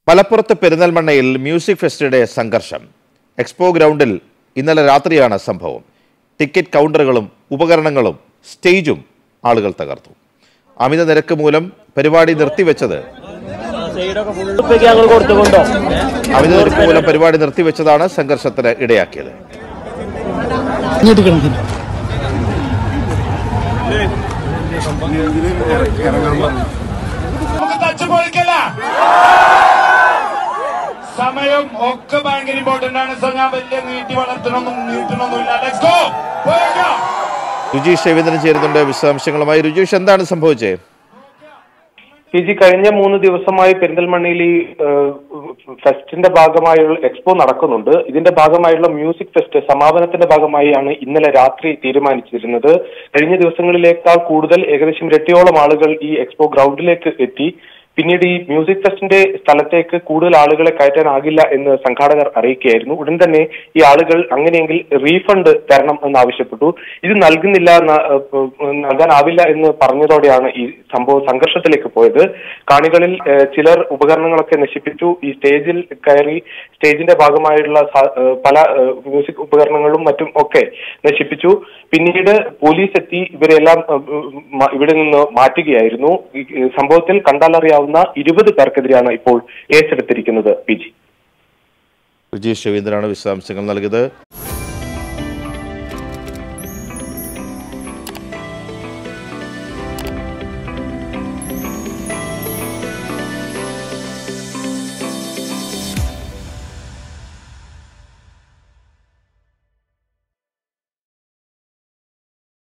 മലപ്പുറത്ത് പെരിന്തൽമണ്ണയിൽ മ്യൂസിക് ഫെസ്റ്റിടെ സംഘർഷം എക്സ്പോ ഗ്രൗണ്ടിൽ ഇന്നലെ രാത്രിയാണ് സംഭവം ടിക്കറ്റ് കൗണ്ടറുകളും ഉപകരണങ്ങളും സ്റ്റേജും ആളുകൾ തകർത്തു അമിത നിരക്ക് മൂലം പരിപാടി നിർത്തിവെച്ചത് ഞങ്ങൾ കൊടുത്തുകൊണ്ടോ അമിത നിരക്ക് മൂലം പരിപാടി നിർത്തിവെച്ചതാണ് സംഘർഷത്തിന് ഇടയാക്കിയത് ഇങ്ങോട്ട് കിടക്കില്ല നമുക്ക് തച്ചു പൊളിക്കല്ല സമയം ഒക്കെ ഭയങ്കര ഇമ്പോർട്ടന്റ് ആണ് സോ ഞാൻ വലിയ നീട്ടി വളർത്തണമെന്നും നീട്ടണമെന്നില്ല ലെറ്റ്സ് ഗോ പോയേക്കാം രുചീഷ് രവീന്ദ്രൻ ചേരുന്നുണ്ട് വിശദാംശങ്ങളുമായി രുചീഷ് എന്താണ് സംഭവിച്ചത് പി ജി കഴിഞ്ഞ മൂന്ന് ദിവസമായി പെരിന്തൽമണ്ണയിൽ ഈ ഏഹ്, ഫെസ്റ്റിന്റെ ഭാഗമായുള്ള എക്സ്പോ നടക്കുന്നുണ്ട് ഇതിന്റെ ഭാഗമായുള്ള മ്യൂസിക് ഫെസ്റ്റ് സമാപനത്തിന്റെ ഭാഗമായാണ് ഇന്നലെ രാത്രി തീരുമാനിച്ചിരുന്നത് കഴിഞ്ഞ ദിവസങ്ങളിലേക്കാൾ കൂടുതൽ ഏകദേശം ഇരട്ടിയോളം ആളുകൾ ഈ എക്സ്പോ ഗ്രൗണ്ടിലേക്ക് എത്തി പിന്നീട് ഈ മ്യൂസിക് ഫെസ്റ്റിന്റെ സ്ഥലത്തേക്ക് കൂടുതൽ ആളുകളെ കയറ്റാനാകില്ല എന്ന് സംഘാടകർ അറിയിക്കുകയായിരുന്നു ഉടൻ തന്നെ ഈ ആളുകൾ അങ്ങനെയെങ്കിൽ റീഫണ്ട് തരണം എന്ന് ആവശ്യപ്പെട്ടു ഇത് നൽകുന്നില്ല എന്ന, ഏഹ്, നൽകാനാവില്ല എന്ന് പറഞ്ഞതോടെയാണ് ഈ സംഭവം സംഘർഷത്തിലേക്ക് പോയത് കാണികളിൽ ഏഹ്, ചിലർ ഉപകരണങ്ങളൊക്കെ നശിപ്പിച്ചു ഈ സ്റ്റേജിൽ കയറി സ്റ്റേജിന്റെ ഭാഗമായുള്ള സ- ഏഹ്, പല ഏഹ്, മ്യൂസിക് ഉപകരണങ്ങളും മറ്റും ഒക്കെ നശിപ്പിച്ചു പിന്നീട് പോലീസ് എത്തി ഇവരെല്ലാം ഏഹ്, മ- ഇവിടെ നിന്ന് മാറ്റുകയായിരുന്നു ഈ ഈ സംഭവത്തിൽ കണ്ടാലറിയാവുന്ന ഇരുപത് പേർക്കെതിരെയാണ് ഇപ്പോൾ കേസെടുത്തിരിക്കുന്നത് പി ജി രുചീഷ് രവീന്ദ്രനാണ് വിശദാംശങ്ങൾ നൽകിയത്